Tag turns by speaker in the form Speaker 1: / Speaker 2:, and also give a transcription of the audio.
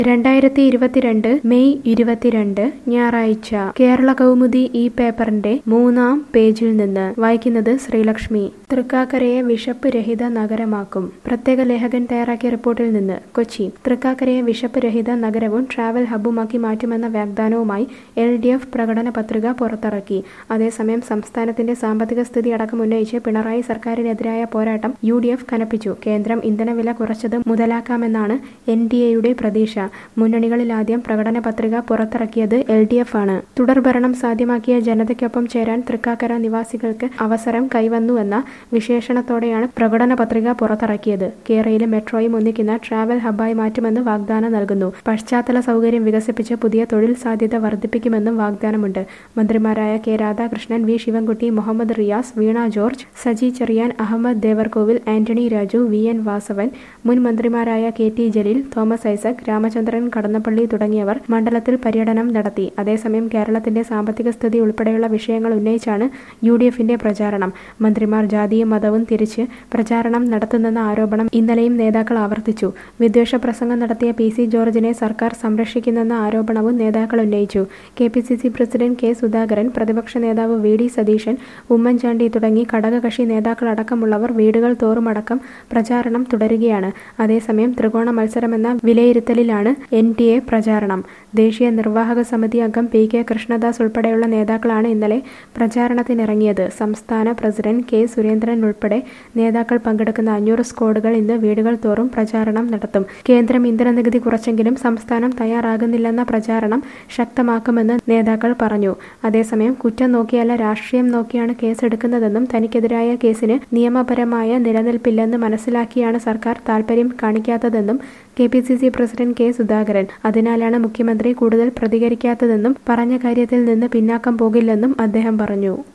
Speaker 1: രണ്ടായിരത്തി ഇരുപത്തിരണ്ട് മെയ് ഇരുപത്തിരണ്ട് ഞായറാഴ്ച കേരള കൗമുദി ഈ പേപ്പറിന്റെ മൂന്നാം പേജിൽ നിന്ന് വായിക്കുന്നത് ശ്രീലക്ഷ്മി തൃക്കാക്കരയെ വിശപ്പ് രഹിത നഗരമാക്കും പ്രത്യേക ലേഖകൻ തയ്യാറാക്കിയ റിപ്പോർട്ടിൽ നിന്ന് കൊച്ചി തൃക്കാക്കരയെ വിശപ്പ് രഹിത നഗരവും ട്രാവൽ ഹബ്ബുമാക്കി മാറ്റുമെന്ന വാഗ്ദാനവുമായി എൽ ഡി എഫ് പ്രകടന പത്രിക പുറത്തിറക്കി അതേസമയം സംസ്ഥാനത്തിന്റെ സാമ്പത്തിക സ്ഥിതി അടക്കം ഉന്നയിച്ച് പിണറായി സർക്കാരിനെതിരായ പോരാട്ടം യു ഡി എഫ് കനപ്പിച്ചു കേന്ദ്രം ഇന്ധനവില കുറച്ചത് മുതലാക്കാമെന്നാണ് എൻ ഡി എയുടെ പ്രതീക്ഷ മുന്നണികളിൽ ആദ്യം പ്രകടന പത്രിക പുറത്തിറക്കിയത് എൽ ഡി എഫ് ആണ് തുടർഭരണം സാധ്യമാക്കിയ ജനതയ്ക്കൊപ്പം ചേരാൻ തൃക്കാക്കര നിവാസികൾക്ക് അവസരം കൈവന്നുവെന്ന വിശേഷണത്തോടെയാണ് പ്രകടന പത്രിക പുറത്തിറക്കിയത് കേരളയിലെ മെട്രോയും ഒന്നിക്കുന്ന ട്രാവൽ ഹബ്ബായി മാറ്റുമെന്ന് വാഗ്ദാനം നൽകുന്നു പശ്ചാത്തല സൗകര്യം വികസിപ്പിച്ച് പുതിയ തൊഴിൽ സാധ്യത വർദ്ധിപ്പിക്കുമെന്നും വാഗ്ദാനമുണ്ട് മന്ത്രിമാരായ K Radhakrishnan V Sivankutty Muhammad Riyas Veena George Saji Cherian Ahammad Devarkovil Antony Raju V N Vasavan മുൻ മന്ത്രിമാരായ കെ ടി ജലീൽ തോമസ് ഐസക് രാമചന്ദ്രൻ കടന്നപ്പള്ളി തുടങ്ങിയവർ മണ്ഡലത്തിൽ പര്യടനം നടത്തി അതേസമയം കേരളത്തിന്റെ സാമ്പത്തിക സ്ഥിതി ഉൾപ്പെടെയുള്ള വിഷയങ്ങൾ ഉന്നയിച്ചാണ് യു ഡി എഫിന്റെ പ്രചാരണം മന്ത്രിമാർ ജാതിയും മതവും തിരിച്ച് പ്രചാരണം നടത്തുന്നെന്ന ആരോപണം ഇന്നലെയും നേതാക്കൾ ആവർത്തിച്ചു വിദ്വേഷ പ്രസംഗം നടത്തിയ പി സി ജോർജിനെ സർക്കാർ സംരക്ഷിക്കുന്നെന്ന ആരോപണവും നേതാക്കൾ ഉന്നയിച്ചു K P C C president K Sudhakaran പ്രതിപക്ഷ നേതാവ് വി ഡി സതീശൻ ഉമ്മൻചാണ്ടി തുടങ്ങി ഘടകകക്ഷി നേതാക്കളടക്കമുള്ളവർ വീടുകൾ തോറുമടക്കം പ്രചാരണം തുടരുകയാണ് അതേസമയം ത്രികോണ മത്സരമെന്ന വിലയിരുത്തലിലാണ് എൻ ഡി എ പ്രചാരണം ദേശീയ നിർവാഹക സമിതി അംഗം പി കെ കൃഷ്ണദാസ് ഉൾപ്പെടെയുള്ള നേതാക്കളാണ് ഇന്നലെ പ്രചാരണത്തിനിറങ്ങിയത് സംസ്ഥാന പ്രസിഡന്റ് കെ സുരേന്ദ്രൻ ഉൾപ്പെടെ നേതാക്കൾ പങ്കെടുക്കുന്ന അഞ്ഞൂറ് സ്ക്വാഡുകൾ ഇന്ന് വീടുകൾ തോറും പ്രചാരണം നടത്തും കേന്ദ്രം ഇന്ധന നികുതി കുറച്ചെങ്കിലും സംസ്ഥാനം തയ്യാറാകുന്നില്ലെന്ന പ്രചാരണം ശക്തമാക്കുമെന്ന് നേതാക്കൾ പറഞ്ഞു അതേസമയം കുറ്റം നോക്കിയല്ല രാഷ്ട്രീയം നോക്കിയാണ് കേസെടുക്കുന്നതെന്നും തനിക്കെതിരായ കേസിന് നിയമപരമായ നിലനിൽപ്പില്ലെന്ന് മനസ്സിലാക്കിയാണ് സർക്കാർ താൽപര്യം കാണിക്കാത്തതെന്നും K P C C president K Sudhakaran അതിനാലാണ് മുഖ്യമന്ത്രി കൂടുതൽ പ്രതികരിക്കാത്തതെന്നും പറഞ്ഞ കാര്യത്തിൽ നിന്ന് പിന്നാക്കം പോകില്ലെന്നും അദ്ദേഹം പറഞ്ഞു